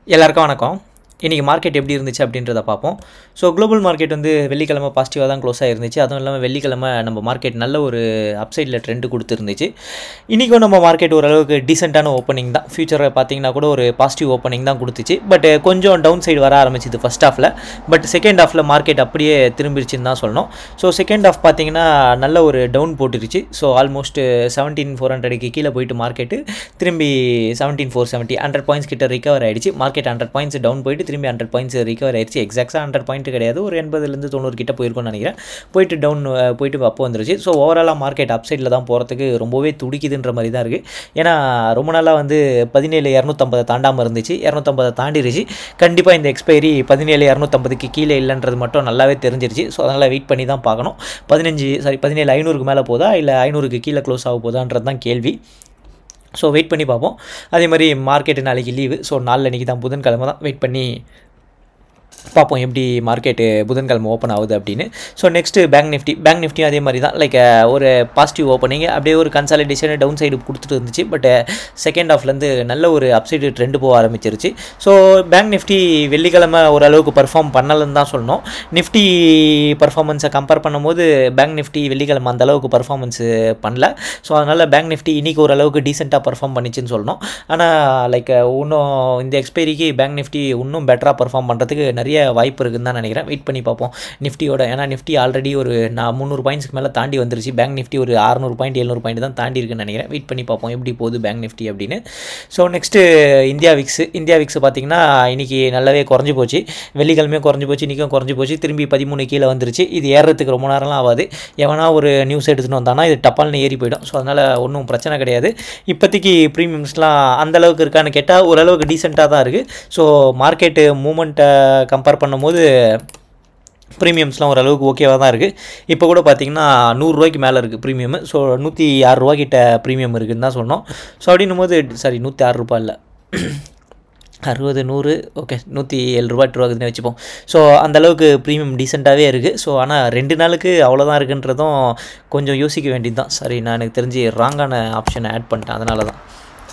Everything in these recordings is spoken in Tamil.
எல்லாருக்கும் வணக்கம் இன்றைக்கி மார்க்கெட் எப்படி இருந்துச்சு அப்படின்றத பார்ப்போம் ஸோ குளோபல் மார்க்கெட் வந்து வெள்ளிக்கிழமை பாசிட்டிவாக தான் க்ளோஸ் ஆகிருந்துச்சு அதுவும் இல்லாமல் வெள்ளிக்கிழமை நம்ம மார்க்கெட் நல்ல ஒரு அப்சைடில் ட்ரெண்டு கொடுத்துருந்துச்சு இன்றைக்கும் நம்ம மார்க்கெட் ஓரளவுக்கு டீசெண்டான ஓப்பனிங் தான் ஃபியூச்சரை பார்த்தீங்கன்னா கூட ஒரு பாசிட்டிவ் ஓப்பனிங் தான் கொடுத்துச்சு பட் கொஞ்சம் டவுன் சைடு வர ஆரம்பிச்சிது ஃபஸ்ட் ஹாஃபில் பட் செகண்ட் ஹாஃபில் மார்க்கெட் அப்படியே திரும்பிடுச்சுன்னு தான் சொல்லணும் ஸோ செகண்ட் ஹாஃப் பார்த்தீங்கன்னா நல்ல ஒரு டவுன் போட்டுருச்சு ஸோ ஆல்மோஸ்ட் செவன்டீன் ஃபோர் ஹண்ட்ரடுக்கு கீழே போயிட்டு மார்க்கெட்டு திரும்பி seventeen four seventy hundred points கிட்ட ரிகவர் ஆயிடுச்சு மார்க்கெட் ஹண்ட்ரட் பாயிண்ட்ஸ் டவுன் போயிட்டு திரும்பி ஹண்ட்ரட் பாயிண்ட்ஸ் ரிகவர் ஆயிடுச்சு எக்ஸாக்டாக ஹண்ட்ரட் பாயிண்ட் கிடையாது ஒரு எண்பதுலேருந்து தொண்ணூறு கிட்ட போயிருக்கும்னு நினைக்கிறேன் போயிட்டு டவுன் போயிட்டு அப்போ வந்துருச்சு ஸோ ஓவராலாக மார்க்கெட் அப் சைடில் தான் போகிறதுக்கு ரொம்பவே துடிக்குதுன்ற மாதிரி தான் இருக்குது ஏன்னா ரொம்ப நாளாக வந்து பதினேழு இரநூத்தம்பதை தாண்டாமல் இருந்துச்சு இரநூத்தம்பதை தாண்டிருச்சு கண்டிப்பாக இந்த எக்ஸ்பைரி பதினேழு இரநூத்தம்பதுக்கு கீழே இல்லைன்றது மட்டும் நல்லாவே தெரிஞ்சிருச்சு ஸோ அதனால் வெயிட் பண்ணி தான் பார்க்கணும் பதினஞ்சு சாரி பதினேழு ஐநூறுக்கு மேலே போதா இல்லை ஐநூறுக்கு கீழே க்ளோஸ் ஆக போதான்றது தான் கேள்வி ஸோ வெயிட் பண்ணி பார்ப்போம் அதே மாதிரி மார்க்கெட்டு நாளைக்கு லீவு ஸோ நாளில் இன்றைக்கி தான் புதன்கிழமை தான் வெயிட் பண்ணி பார்ப்போம் எப்படி மார்க்கெட்டு புதன்கிழமை ஓப்பன் ஆகுது அப்படின்னு so next bank Nifty bank நிஃப்டியும் அதே மாதிரி தான் லைக் ஒரு பாசிட்டிவ் ஓப்பனிங் அப்படியே ஒரு கன்சாலிடேஷன் டவுன் சைடு கொடுத்துட்டு இருந்துச்சு பட் செகண்ட் ஹாஃப்லேருந்து நல்ல ஒரு அப்சைடு ட்ரெண்டு போக ஆரம்பிச்சிருச்சு ஸோ பேங்க் நிஃப்டி வெள்ளிக்கிழமை ஓரளவுக்கு பர்ஃபார்ம் பண்ணலன்னு தான் சொல்லணும் நிஃப்டி பர்ஃபார்மன்ஸை கம்பேர் பண்ணும்போது பேங்க் நிஃப்டி வெள்ளிக்கிழமை அந்த அளவுக்கு பர்ஃபார்மன்ஸ் பண்ணல ஸோ அதனால் பேங்க் நிஃப்டி இன்றைக்கி ஓரளவுக்கு டீசெண்டாக பர்ஃபார்ம் பண்ணிச்சுன்னு சொல்லணும் ஆனால் லைக் இன்னும் இந்த எக்ஸ்பைரிக்கு பேங்க் நிஃப்டி இன்னும் பெட்டராக பர்ஃபார்ம் பண்ணுறதுக்கு நிறைய வாய்ப்பு இருக்குன்னு தான் நினைக்கிறேன் வெயிட் பண்ணி பார்ப்போம் நிஃப்டியோட ஏன்னா நிஃப்டி ஆல்ரெடி ஒரு நான் முந்நூறு பாயிண்ட்ஸ்க்கு மேலே தாண்டி வந்துருச்சு பேங்க் நிஃப்டி ஒரு அறநூறு பாயிண்ட் எழுநூறு பாயிண்ட் தான் தாண்டி இருக்குன்னு நினைக்கிறேன் வெயிட் பண்ணி பார்ப்போம் எப்படி போகுது பேங்க் நிஃப்டி அப்படின்னு so next India VIX India VIX பார்த்தீங்கன்னா இன்றைக்கி நல்லாவே குறைஞ்சி போச்சு வெள்ளிக்கிழமையும் குறைஞ்சி போச்சு இன்றைக்கும் குறைஞ்சி போச்சு திரும்பி பதிமூணு கீழே வந்துருச்சு இது ஏறுறதுக்கு ரொம்ப நேரம்லாம் ஆகாது எவனா ஒரு நியூஸ் எடுத்துகிட்டு வந்தானா இது டப்பால்னு ஏறி போயிடும் ஸோ அதனால் ஒன்றும் பிரச்சனை கிடையாது இப்போதைக்கு ப்ரீமியம்ஸ்லாம் அந்தளவுக்கு இருக்கான்னு கேட்டால் ஓரளவுக்கு டீசெண்டாக தான் இருக்குது ஸோ மார்க்கெட்டு மூமெண்ட்டை கம்பேர் பண்ணும்போது ப்ரீமியம்ஸ்லாம் ஓரளவுக்கு ஓகேவாக தான் இருக்குது இப்போ கூட பார்த்தீங்கன்னா நூறுரூவாய்க்கு மேலே இருக்குது ப்ரீமியம் ஸோ நூற்றி ஆறு ரூபாய்க்கிட்ட ப்ரீமியம் இருக்குதுன்னு தான் சொன்னோம் ஸோ அப்படின்னும் போது சாரி நூற்றி ஆறு ரூபாய் இல்லை அறுபது நூறு ஓகே நூற்றி ஏழு ரூபா எட்டு ரூபாக்குதுன்னு வச்சுப்போம் ஸோ அந்தளவுக்கு ப்ரீமியம் டீசெண்டாகவே இருக்குது ஸோ ஆனால் ரெண்டு நாளுக்கு அவ்வளோதான் இருக்குன்றதும் கொஞ்சம் யோசிக்க வேண்டியது தான் சரி நான் எனக்கு தெரிஞ்சு ராங்கான ஆப்ஷனை ஆட் பண்ணிட்டேன் அதனால தான்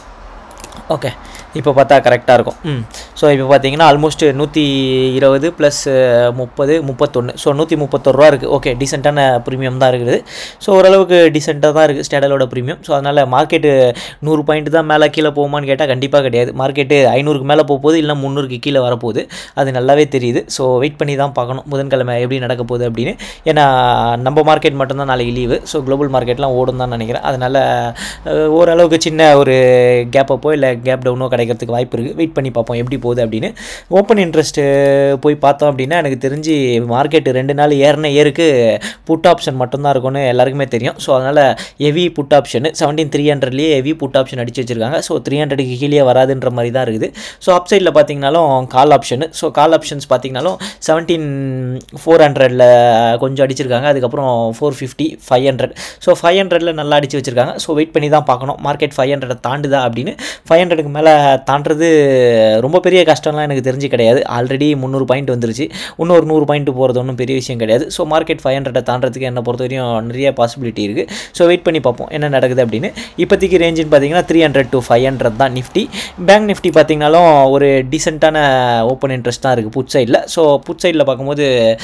ஓகே இப்போ பார்த்தா கரெக்டாக இருக்கும் ம் ஸோ இப்போ பார்த்தீங்கன்னா ஆல்மோஸ்ட் நூற்றி இருபது ப்ளஸ் முப்பது முப்பத்தொன்று ஸோ நூற்றி முப்பத்தொரு ரூபா இருக்குது ஓகே டீசெண்டான ப்ரீமியம் தான் இருக்குது ஸோ ஓரளவுக்கு டீசெண்டாக தான் இருக்குது ஸ்டேடலோட ப்ரீமியம் ஸோ அதனால் மார்க்கெட்டு நூறு பாயிண்ட் தான் மேலே கீழே போகுமான்னு கேட்டால் கண்டிப்பாக கிடையாது மார்க்கெட்டு ஐநூறுக்கு மேலே போக போகுது இல்லை முந்நூறுக்கு கீழே வரப்போகுது அது நல்லாவே தெரியுது ஸோ வெயிட் பண்ணி தான் பார்க்கணும் புதன்கிழமை எப்படி நடக்க போகுது அப்படின்னு ஏன்னா நம்ம மார்க்கெட் மட்டும்தான் நாளைக்கு லீவு ஸோ குளோபல் மார்க்கெட்லாம் ஓடும் தான் நினைக்கிறேன் அதனால் ஓரளவுக்கு சின்ன ஒரு கேப் அப்போ இல்லை கேப் டவுனோ கிடைக்கிறதுக்கு வாய்ப்பு இருக்குது வெயிட் பண்ணி பார்ப்போம் எப்படி போகுது அப்படின்னு ஓப்பன் இன்ட்ரெஸ்ட்டு போய் பார்த்தோம் அப்படின்னா எனக்கு தெரிஞ்சு மார்க்கெட்டு ரெண்டு நாள் ஏறின ஏருக்கு புட் ஆப்ஷன் மட்டும்தான் இருக்கும்னு எல்லாருக்குமே தெரியும் ஸோ அதனால் heavy put option seventeen three ஹண்ட்ரட்லேயே ஹெவி புட் ஆப்ஷன் அடிச்சு வச்சிருக்காங்க ஸோ த்ரீ ஹண்ட்ரடுக்கு கீழே வராதுன்ற மாதிரி தான் இருக்குது ஸோ அப் சைடில் பார்த்தீங்கனாலும் call option so call options பார்த்தீங்கனாலும் செவன்டீன் ஃபோர் ஹண்ட்ரடில் கொஞ்சம் அடிச்சிருக்காங்க அதுக்கப்புறம் four fifty five hundred so five ஹண்ட்ரடில் நல்லா அடிச்சு வச்சிருக்காங்க ஸோ வெயிட் பண்ணி தான் பார்க்கணும் மார்க்கெட் ஃபைவ் ஹண்ட்ரட் தாண்டுதா அப்படின்னு ஃபைவ் ஹண்ட்ரடுக்கு மேலே தாண்டுறது ரொம்ப பெரிய கஷ்டம்லாம் எனக்கு தெரிஞ்சு கிடையாது ஆல்ரெடி முந்நூறு பாயிண்ட் வந்துருச்சு இன்னொரு நூறு பாயிண்ட் போகிறது ஒன்றும் பெரிய விஷயம் கிடையாது ஸோ மார்க்கெட் ஃபைவ் ஹண்ட்ரட்டை தாண்டறதுக்கு என்னை பொறுத்த வரையும் நிறைய பாசிபிலிட்டி இருக்குது ஸோ வெயிட் பண்ணி பார்ப்போம் என்ன நடக்குது அப்படின்னு இப்போதைக்கு ரேஞ்சுன்னு பார்த்தீங்கன்னா three hundred to five hundred தான் நிஃப்டி பேங்க் நிஃப்டி பார்த்தீங்கனாலும் ஒரு டீசெண்டான ஓப்பன் இன்ட்ரெஸ்ட் தான் இருக்குது புட் சைடில் ஸோ புட் சைடில் பார்க்கும்போது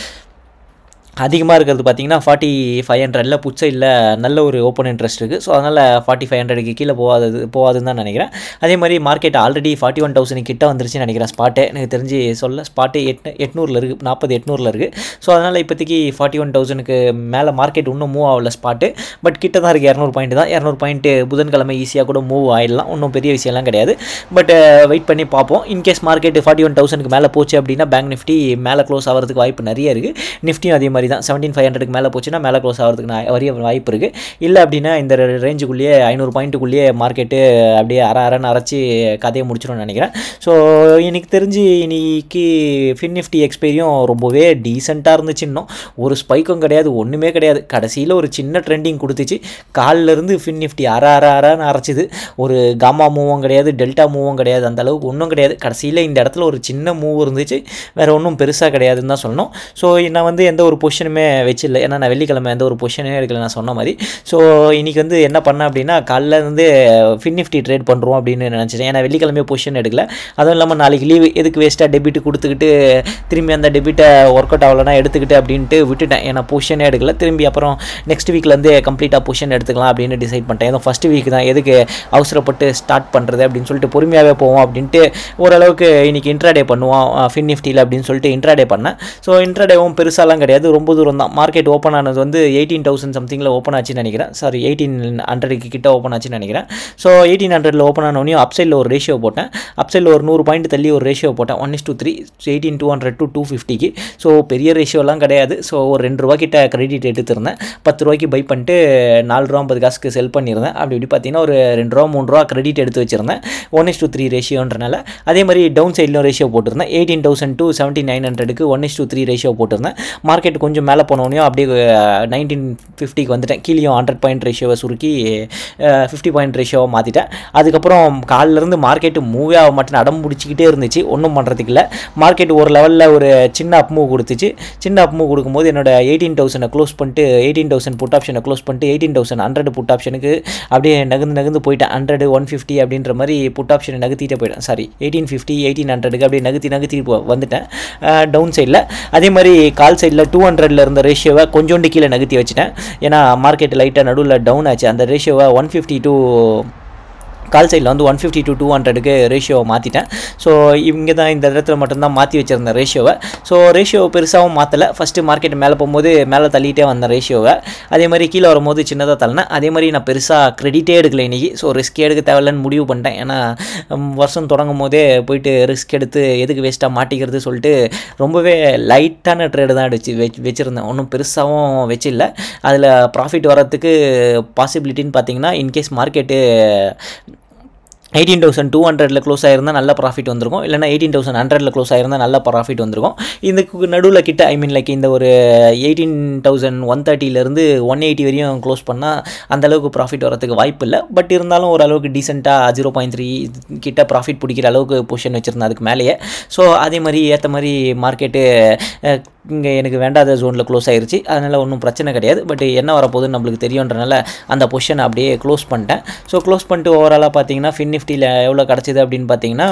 அதிகமாக இருக்கிறது பார்த்தீங்கன்னா ஃபார்ட்டி ஃபைவ் ஹண்ட்ரடில் புட் சைடில் நல்ல ஒரு ஓப்பன் இன்ட்ரெஸ்ட் இருக்குது ஸோ அதனால் ஃபார்ட்டி ஃபைவ் ஹண்ட்ரடுக்கு கீழே போகாதது போகாதுன்னு தான் நினைக்கிறேன் அதே மாதிரி மார்க்கெட் ஆல்ரெடி ஃபார்ட்டி ஒன் தௌசண்ட் கிட்ட வந்துருச்சுன்னு நினைக்கிறேன் ஸ்பாட்டே எனக்கு தெரிஞ்சு சொல்ல ஸ்பாட்டே எட் எட்நூறில் இருக்குது நாற்பது எட்நூறில் இருக்குது ஸோ அதனால் இப்போதைக்கு ஃபார்ட்டி ஒன் தௌசண்ட்க்கு மேலே மார்க்கெட் இன்னும் மூவ் ஆகல ஸ்பாட்டு பட் கிட்ட தான் இருக்குது இரநூறு பாயிண்ட் தான் இரநூறு பாயிண்ட்டு புதன்கிழமை ஈஸியாக கூட மூவ் ஆகிடலாம் ஒன்றும் பெரிய விஷயம்லாம் கிடையாது பட் வெயிட் பண்ணி பார்ப்போம் இன்கேஸ் மார்க்கெட் ஃபார்ட்டி ஒன் தௌசண்ட்க்கு மேலே போச்சு அப்படின்னா பேங்க் நிஃப்டி மேலே க்ளோஸ் ஆகிறதுக்கு வாய்ப்பு நிறைய இருக்குது நிஃப்டியும் அதே மாதிரி தான் செவன்டீன் ஃபைவ் ஹண்ட்ரடுக்கு மேலே போச்சுன்னா மேலே க்ளோஸ் ஆகிறதுக்கு நான் வரிய வாய்ப்பு இருக்குது இல்லை அப்படின்னா இந்த ரேஞ்சுக்குள்ளேயே ஐநூறு பாயிண்ட்டுக்குள்ளேயே மார்க்கெட்டு அப்படியே அரை அரன்னு அரைச்சி கதையை முடிச்சிடும்னு நினைக்கிறேன் ஸோ எனக்கு தெரிஞ்சு இன்னைக்கு ஃபின் நிஃப்டி எக்ஸ்பைரியும் ரொம்பவே டீசெண்டாக இருந்துச்சு இன்னும் ஒரு ஸ்பைக்கும் கிடையாது ஒன்றுமே கிடையாது கடைசியில் ஒரு சின்ன ட்ரெண்டிங் கொடுத்துச்சு காலிலேருந்து ஃபின் நிஃப்டி அரை அரை அரன்னு அரைச்சிது ஒரு காமா மூவும் கிடையாது டெல்டா மூவும் கிடையாது அந்த அளவுக்கு ஒன்றும் கிடையாது கடைசியில் இந்த இடத்துல ஒரு சின்ன மூவ் இருந்துச்சு வேறு ஒன்றும் பெருசாக கிடையாதுன்னு தான் சொல்லணும் ஸோ நான் வந்து எந்த ஒரு பொசிஷன் பொசிஷனுமே வச்சில்லை ஏன்னா நான் வெள்ளிக்கிழமை எந்த ஒரு பொசிஷனே எடுக்கல நான் சொன்ன மாதிரி ஸோ இன்றைக்கி வந்து என்ன பண்ணேன் அப்படின்னா காலைல இருந்து ஃபின் நிஃப்டி ட்ரேட் பண்ணுறோம் அப்படின்னு நினச்சிட்டேன் ஏன்னா வெள்ளிக்கிழமையே பொசிஷன் எடுக்கல அதுவும் இல்லாமல் நாளைக்கு லீவு எதுக்கு வேஸ்ட்டாக டெபிட் கொடுத்துக்கிட்டு திரும்பி அந்த டெபிட்டை ஒர்க் அவுட் ஆகலைன்னா எடுத்துக்கிட்டு அப்படின்ட்டு விட்டுட்டேன் ஏன்னா பொசிஷனே எடுக்கல திரும்பி அப்புறம் நெக்ஸ்ட் வீக்லேருந்து கம்ப்ளீட்டாக பொசிஷன் எடுத்துக்கலாம் அப்படின்னு டிசைட் பண்ணிட்டேன் ஏதோ ஃபஸ்ட் வீக் தான் எதுக்கு அவசரப்பட்டு ஸ்டார்ட் பண்ணுறது அப்படின்னு சொல்லிட்டு பொறுமையாகவே போவோம் அப்படின்ட்டு ஓரளவுக்கு இன்றைக்கி இன்ட்ராடே பண்ணுவோம் ஃபின் நிஃப்டியில் அப்படின்னு சொல்லிட்டு இன்ட்ராடே பண்ணேன் ஸோ இன்ட்ராடேவும் பெருசாலாம் கிடையாது ரொம்ப தூரம் தான் மார்க்கெட் ஓப்பன் ஆனது வந்து எயிட்டீன் தௌசண்ட் சம்திங்கில் ஓப்பன் ஆச்சுன்னு நினைக்கிறேன் சாரி எயிட்டீன் ஹண்ட்ரடுக்கு கிட்ட ஓப்பன் ஆச்சுன்னு நினைக்கிறேன் ஸோ எயிட்டீன் ஹண்ட்ரடில் ஓப்பன் ஆனோடனே அப்சைடில் ஒரு ரேஷியோ போட்டேன் அப்சைடில் ஒரு நூறு பாயிண்ட் தள்ளி ஒரு ரேஷியோ போட்டேன் one is to three eighteen two hundred to two ஃபிஃப்டிக்கு ஸோ பெரிய ரேஷியோலாம் கிடையாது ஸோ ஒரு ரெண்டு ரூபா கிட்ட கிரெடிட் எடுத்திருந்தேன் பத்து ரூபாய்க்கு பை பண்ணிட்டு நாலு ரூபா ஐம்பது காசுக்கு செல் பண்ணியிருந்தேன் அப்படி இப்படி பார்த்தீங்கன்னா ஒரு ரெண்டு ரூபா மூணு ரூபா கிரெடிட் எடுத்து வச்சிருந்தேன் ஒன் இஸ் டூ த்ரீ ரேஷியோன்றனால அதே மாதிரி டவுன் சைட்லையும் ரேஷியோ போட்டிருந்தேன் eighteen thousand two seventy nine ஹண்ட்ரடுக்கு one is to three ratio போட்டிருந்தேன் மார்க்கெட் கொஞ்சம் மேலே போனோடனையும் அப்படியே நைன்டீன் ஃபிஃப்டிக்கு வந்துட்டேன் கீழேயும் ஹண்ட்ரட் பாயிண்ட் ரேஷியோவை சுருக்கி ஃபிஃப்டி பாயிண்ட் ரேஷியோவை மாற்றிட்டேன் அதுக்கப்புறம் காலிலேருந்து மார்க்கெட்டு மூவே ஆக மாட்டேன் அடம் பிடிச்சிக்கிட்டே இருந்துச்சு ஒன்றும் பண்ணுறதுக்கு இல்லை மார்க்கெட் ஒரு லெவலில் ஒரு சின்ன அப் மூவ் கொடுத்துச்சு சின்ன அப் மூவ் கொடுக்கும்போது என்னோட எயிட்டீன் தௌசண்டை க்ளோஸ் பண்ணிட்டு எயிட்டீன் தௌசண்ட் புட் ஆப்ஷனை க்ளோஸ் பண்ணிட்டு எயிட்டீன் தௌசண்ட் ஹண்ட்ரட் புட் ஆப்ஷனுக்கு அப்படியே நகர்ந்து நகர்ந்து போயிட்டேன் ஹண்ட்ரட் ஒன் ஃபிஃப்டி அப்படின்ற மாதிரி புட் ஆப்ஷனை நகர்த்திட்டே போயிட்டேன் சாரி எயிட்டீன் ஃபிஃப்டி எயிட்டீன் ஹண்ட்ரடுக்கு அப்படியே நகர்த்தி நகர்த்தி போ- வந்துட்டேன் டவுன் சைடில் அதே மாதிரி கால் சைடில் டூ ஹண்ட்ரட்ல இருந்த ரேஷியோவை கொஞ்சோண்டு கீழே நகர்த்தி வச்சுட்டேன் ஏன்னா மார்க்கெட் லைட்டாக நடுவில் டவுன் ஆச்சு அந்த ரேஷியோவை ஒன் ஃபிஃப்டி டூ கால் சைடில் வந்து ஒன் ஃபிஃப்டி டு டூ ஹண்ட்ரடுக்கு ரேஷியோவை மாற்றிட்டேன் ஸோ இங்கே தான் இந்த இடத்துல மட்டும்தான் மாற்றி வச்சிருந்தேன் ரேஷியோவை ஸோ ரேஷியோ பெருசாகவும் மாற்றலை ஃபஸ்ட்டு மார்க்கெட் மேலே போகும்போது மேலே தள்ளிட்டே வந்தேன் ரேஷியோவை அதே மாதிரி கீழே வரும்போது சின்னதாக தள்ளினேன் அதே மாதிரி நான் பெருசாக க்ரெடிட்டே எடுக்கல இன்றைக்கி ஸோ ரிஸ்க் எடுக்க தேவையில்லைன்னு முடிவு பண்ணிட்டேன் ஏன்னா ம், வருஷம் தொடங்கும் போதே போயிட்டு ரிஸ்க் எடுத்து எதுக்கு வேஸ்ட்டாக மாட்டிக்கிறது சொல்லிட்டு ரொம்பவே லைட்டான ட்ரேடு தான் அடிச்சு வச்சு வச்சுருந்தேன் ஒன்றும் பெருசாகவும் வச்சில்ல அதில் ப்ராஃபிட் வரத்துக்கு பாசிபிலிட்டின்னு பார்த்தீங்கன்னா in case market eighteen thousand two ஹண்ட்ரடில் க்ளோஸ் ஆயிருந்தால் நல்ல ப்ராஃபிட் வந்திருக்கும் இல்லைனா எயிட்டீன் தௌசண்ட் ஹண்ட்ரடில் க்ளோஸ் ஆயிருந்தால் நல்ல ப்ராஃபிட் வந்திருக்கும் இதுக்கு நடுவில் கிட்ட ஐ மீன் லைக் இந்த ஒரு எயிட்டீன் தௌசண்ட் ஒன் தேர்ட்டிலேருந்து ஒன் எயிட்டி வரையும் க்ளோஸ் பண்ணால் அந்தளவுக்கு ப்ராஃபிட் வரதுக்கு வாய்ப்பு இல்லை பட் இருந்தாலும் ஓரளவுக்கு டீசெண்டாக ஜீரோ பாயிண்ட் த்ரீ கிட்ட ப்ராஃபிட் பிடிக்கிற அளவுக்கு பொசிஷன் வச்சுருந்தேன் அதுக்கு மேலேயே ஸோ அதே மாதிரி ஏற்ற மாதிரி மார்க்கெட்டு இங்கே எனக்கு வேண்டாத ஜோனில் க்ளோஸ் ஆயிருச்சு அதனால் ஒன்றும் பிரச்சனை கிடையாது பட் என்ன வரப்போகுதுன்னு நம்மளுக்கு தெரியுன்றனால அந்த பொசிஷனை அப்படியே க்ளோஸ் பண்ணிட்டேன் ஸோ க்ளோஸ் பண்ணிட்டு ஓவராலாக பார்த்தீங்கன்னா ஃபின் நிஃப்டியில் எவ்வளோ கிடச்சிது அப்படின்னு பார்த்தீங்கன்னா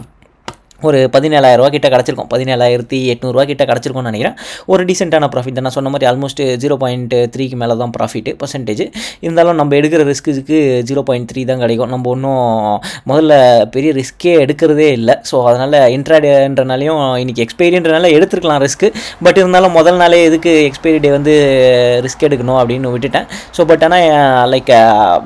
ஒரு பதினேழாயிரரூவா கிட்ட கிடச்சிருக்கும் பதினேழாயிரத்தி எட்நூறுவா கிட்ட கிடச்சிருக்கும்னு நினைக்கிறேன் ஒரு டீசெண்டான ப்ராஃபிட் தான் நான் சொன்ன மாதிரி ஆல்மோஸ்ட் ஜீரோ பாயிண்ட் த்ரீக்கு மேலே தான் ப்ராஃபிட் பர்சன்டேஜ் இருந்தாலும் நம்ம எடுக்கிற ரிஸ்க்கு ஜீரோ பாயிண்ட் த்ரீ தான் கிடைக்கும் நம்ம ஒன்றும் முதல்ல பெரிய ரிஸ்க்கே எடுக்கிறதே இல்லை ஸோ அதனால் இன்ட்ராடேன்றனாலையும் இன்றைக்கி எக்ஸ்பைரின்றனால எடுத்துருக்கலாம் ரிஸ்க்கு பட் இருந்தாலும் முதல் நாளே எதுக்கு எக்ஸ்பைரி டே வந்து ரிஸ்க் எடுக்கணும் அப்படின்னு விட்டுட்டேன் ஸோ பட் ஆனால் லைக்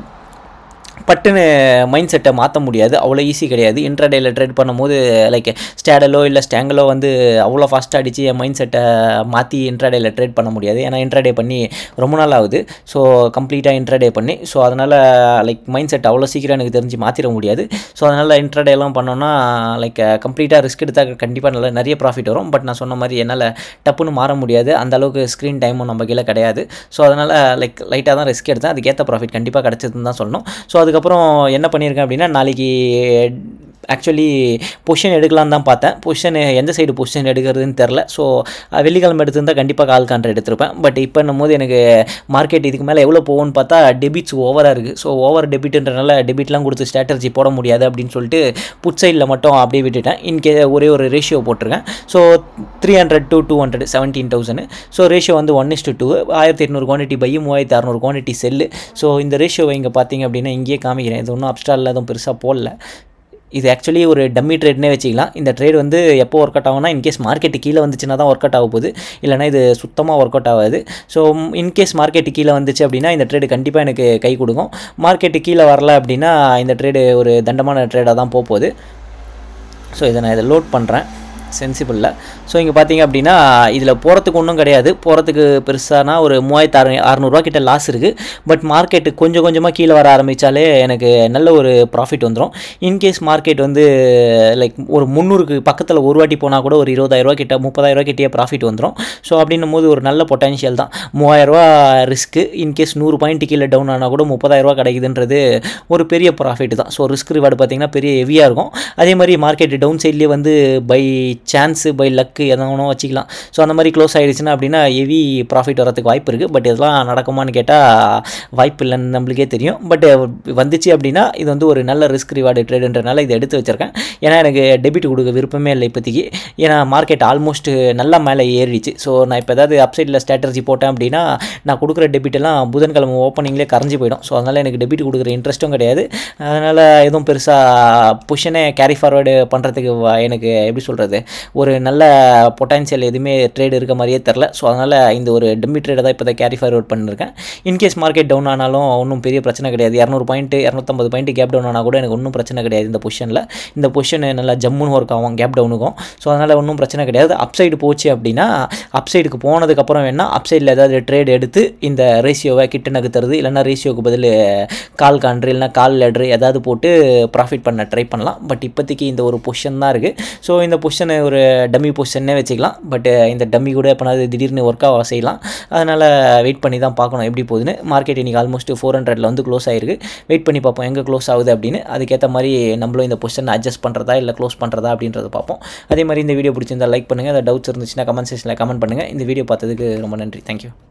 பட்டுன்னு மைண்ட் செட்டை மாற்ற முடியாது அவ்வளோ ஈஸி கிடையாது இன்ட்ராடேயில் ட்ரேட் பண்ணும்போது லைக் ஸ்டேடலோ இல்லை ஸ்டாங்கலோ வந்து அவ்வளோ ஃபாஸ்ட்டாக அடித்து என் மைண்ட் செட்டை மாற்றி இன்ட்ராடேயில் ட்ரேட் பண்ண முடியாது ஏன்னா இன்ட்ராடே பண்ணி ரொம்ப நாள் ஆகுது ஸோ கம்ப்ளீட்டாக இன்ட்ராடே பண்ணி ஸோ அதனால் லைக் மைண்ட் செட் அவ்வளோ சீக்கிரம் எனக்கு தெரிஞ்சு மாற்றிட முடியாது ஸோ அதனால் இன்ட்ராடேலாம் பண்ணோன்னா லைக் கம்ப்ளீட்டாக ரிஸ்க் எடுத்தால் கண்டிப்பாக நல்ல நிறைய ப்ராஃபிட் வரும் பட் நான் சொன்ன மாதிரி என்னால் டப்புன்னு மாற முடியாது அந்த அளவுக்கு ஸ்க்ரீன் டைமும் நம்ம கீழே கிடையாது ஸோ அதனால் லைக் லைட்டாக தான் ரிஸ்க் எடுத்தேன் அதுக்கேற்ற ப்ராஃபிட் கண்டிப்பாக கிடச்சதுன்னு தான் சொல்லணும் ஸோ அதுக்கப்புறம் என்ன பண்ணியிருக்கேன் அப்படின்னா நாளைக்கு ஆக்சுவலி பொசிஷன் எடுக்கலான்னு தான் பார்த்தேன் பொசிஷன் எந்த சைடு பொசிஷன் எடுக்கிறதுன்னு தெரில ஸோ வெள்ளிக்கிழமை எடுத்திருந்தால் கண்டிப்பாக கால் கான்ட்ரு எடுத்திருப்பேன் பட் இப்போ போது எனக்கு மார்க்கெட் இதுக்கு மேலே எவ்வளோ போகும்னு பார்த்தா டெபிட்ஸ் ஓவராக இருக்குது ஸோ ஓவர் டெபிட்ன்றனால டெபிட்லாம் கொடுத்து ஸ்ட்ராட்டஜி போட முடியாது அப்படின்னு சொல்லிட்டு புட் சைடில் மட்டும் அப்படியே விட்டுட்டேன் இன்கே ஒரே ஒரு ரேஷியோ போட்டிருக்கேன் so three hundred to two hundred seventeen thousand so ratio வந்து ஒன் இஸ் டு டூ ஆயிரத்தி எட்நூறு குவான்டிட்டி பை மூவாயிரத்தி அறநூறு குவான்டிட்டி செல்லு ஸோ இந்த ரேஷியோவை இங்கே பார்த்தீங்க அப்படின்னா இங்கேயே காமிக்கிறேன் இது ஒன்றும் அப்ஸ்டாலில் எதுவும் பெருசாக போடல இது ஆக்சுவலி ஒரு டம்மி ட்ரேட்னே வச்சுக்கலாம் இந்த ட்ரேட் வந்து எப்போ ஒர்க் அவுட் ஆகும்னா இன்கேஸ் மார்க்கெட்டு கீழே வந்துச்சுன்னா தான் ஒர்க் அவுட் ஆக போகுது இல்லைனா இது சுத்தமாக ஒர்க் அவுட் ஆகாது ஸோ இன்கேஸ் மார்க்கெட்டு கீழே வந்துச்சு அப்படின்னா இந்த ட்ரேடு கண்டிப்பாக எனக்கு கை கொடுக்கும் மார்க்கெட்டு கீழே வரல அப்படின்னா இந்த ட்ரேடு ஒரு தண்டமான ட்ரேடாக தான் போக போகுது ஸோ இதை நான் இதை லோட் பண்ணுறேன் சென்சிபிளில் ஸோ இங்கே பார்த்தீங்க அப்படின்னா இதில் போகிறதுக்கு ஒன்றும் கிடையாது போகிறதுக்கு பெருசானா ஒரு மூவாயிரத்து அறு அறநூறுவா கிட்ட லாஸ் இருக்குது பட் மார்க்கெட்டு கொஞ்சம் கொஞ்சமாக கீழே வர ஆரம்பித்தாலே எனக்கு நல்ல ஒரு ப்ராஃபிட் வந்துடும் இன்கேஸ் மார்க்கெட் வந்து லைக் ஒரு முந்நூறுக்கு பக்கத்தில் ஒரு வாட்டி போனால் கூட ஒரு இருபதாயிரரூவா கிட்ட முப்பதாயிரரூவா கிட்டே ப்ராஃபிட் வந்துடும் ஸோ அப்படின்னும் போது ஒரு நல்ல பொட்டன்ஷியல் தான் மூவாயிரரூவா ரிஸ்க்கு இன்கேஸ் நூறு பாயிண்ட் கீழே டவுன் ஆனால் கூட முப்பதாயிரரூவா கிடைக்குதுன்றது ஒரு பெரிய ப்ராஃபிட் தான் ஸோ ரிஸ்க் ரிவார்டு பார்த்தீங்கன்னா பெரிய ஹெவியாக இருக்கும் அதே மாதிரி மார்க்கெட் டவுன் சைட்லேயே வந்து பை சான்ஸு பை லக்கு எதனா வச்சுக்கலாம் ஸோ அந்த மாதிரி க்ளோஸ் ஆகிடுச்சுன்னா அப்படின்னா ஹெவி ப்ராஃபிட் வரதுக்கு வாய்ப்பு இருக்குது பட் இதெல்லாம் நடக்குமான்னு கேட்டால் வாய்ப்பு இல்லைன்னு நம்மளுக்கே தெரியும் பட் வந்துச்சு அப்படின்னா இது வந்து ஒரு நல்ல ரிஸ்க் ரிவார்டு ட்ரேடுன்றனால இதை எடுத்து வச்சிருக்கேன் ஏன்னா எனக்கு டெபிட் கொடுக்க விருப்பமே இல்லை இப்போதைக்கு ஏன்னா மார்க்கெட் ஆல்மோஸ்ட் நல்லா மேலே ஏறிடுச்சு ஸோ நான் இப்போ ஏதாவது அப்சைடில் ஸ்ட்ராட்டஜி போட்டேன் அப்படின்னா நான் கொடுக்குற டெபிட் எல்லாம் புதன்கிழமை ஓப்பனிங்லேயே கரைஞ்சி போயிடும் ஸோ அதனால் எனக்கு டெபிட் கொடுக்குற இன்ட்ரெஸ்ட்டும் கிடையாது அதனால் எதுவும் பெருசாக பொஷனே கேரி ஃபார்வேர்டு பண்ணுறதுக்கு எனக்கு எப்படி சொல்கிறது ஒரு நல்ல பொட்டான்சியல் எதுவுமே ட்ரேட் இருக்க மாதிரியே தெரில ஸோ அதனால் இந்த ஒரு டெமி ட்ரேடை தான் இப்போ தான் கேரி ஃபார்வர்ட் பண்ணியிருக்கேன் இன்கேஸ் மார்க்கெட் டவுன் ஆனாலும் ஒன்றும் பெரிய பிரச்சனை கிடையாது இரநூறு பாயிண்ட்டு இரநூத்தம்பது பாயிண்ட் கேப் டவுன் ஆனால் கூட எனக்கு ஒன்றும் பிரச்சனை கிடையாது இந்த பொசிஷனில் இந்த பொசிஷன் நல்லா ஜம்முன்னு ஒர்க் ஆகும் கேப் டவுனுக்கும் ஸோ அதனால் ஒன்றும் பிரச்சனை கிடையாது அப்சைடு போச்சு அப்படின்னா அப்சைடுக்கு போனதுக்கப்புறம் வேணால் அப்சைடில் ஏதாவது ட்ரேட் எடுத்து இந்த ரேஷியோவை கிட்ட நகர்த்துறது இல்லைன்னா ரேஷியோக்கு பதில் கால் கான்ட்ரு இல்லைனா கால் லெட்ரு ஏதாவது போட்டு ப்ராஃபிட் பண்ண ட்ரை பண்ணலாம் பட் இப்போதைக்கு இந்த ஒரு பொசிஷன் தான் இருக்குது ஸோ இந்த பொசிஷனை ஒரு டம்மி பொசிஷனே வச்சுக்கலாம் பட் இந்த டம்மி கூட எப்போனாவது திடீர்னு ஒர்க் ஆக செய்யலாம் அதனால் வெயிட் பண்ணி தான் பார்க்கணும் எப்படி போகுதுன்னு மார்க்கெட் இன்றைக்கி ஆல்மோஸ்ட் ஃபோர் ஹண்ட்ரடில் வந்து க்ளோஸ் ஆயிருக்கு வெயிட் பண்ணி பார்ப்போம் எங்கே க்ளோஸ் ஆகுது அப்படின்னு அதுக்கேற்ற மாதிரி நம்மளும் இந்த பொசிஷன் அட்ஜஸ்ட் பண்ணுறதா இல்லை க்ளோஸ் பண்ணுறதா அப்படின்றத பார்ப்போம் அதே மாதிரி இந்த வீடியோ பிடிச்சிருந்தா லைக் பண்ணுங்கள் அதை டவுட்ஸ் இருந்துச்சுன்னா கமெண்ட் செக்ஷனில் கமெண்ட் பண்ணுங்கள் இந்த வீடியோ பார்த்ததுக்கு ரொம்ப நன்றி தேங்க்யூ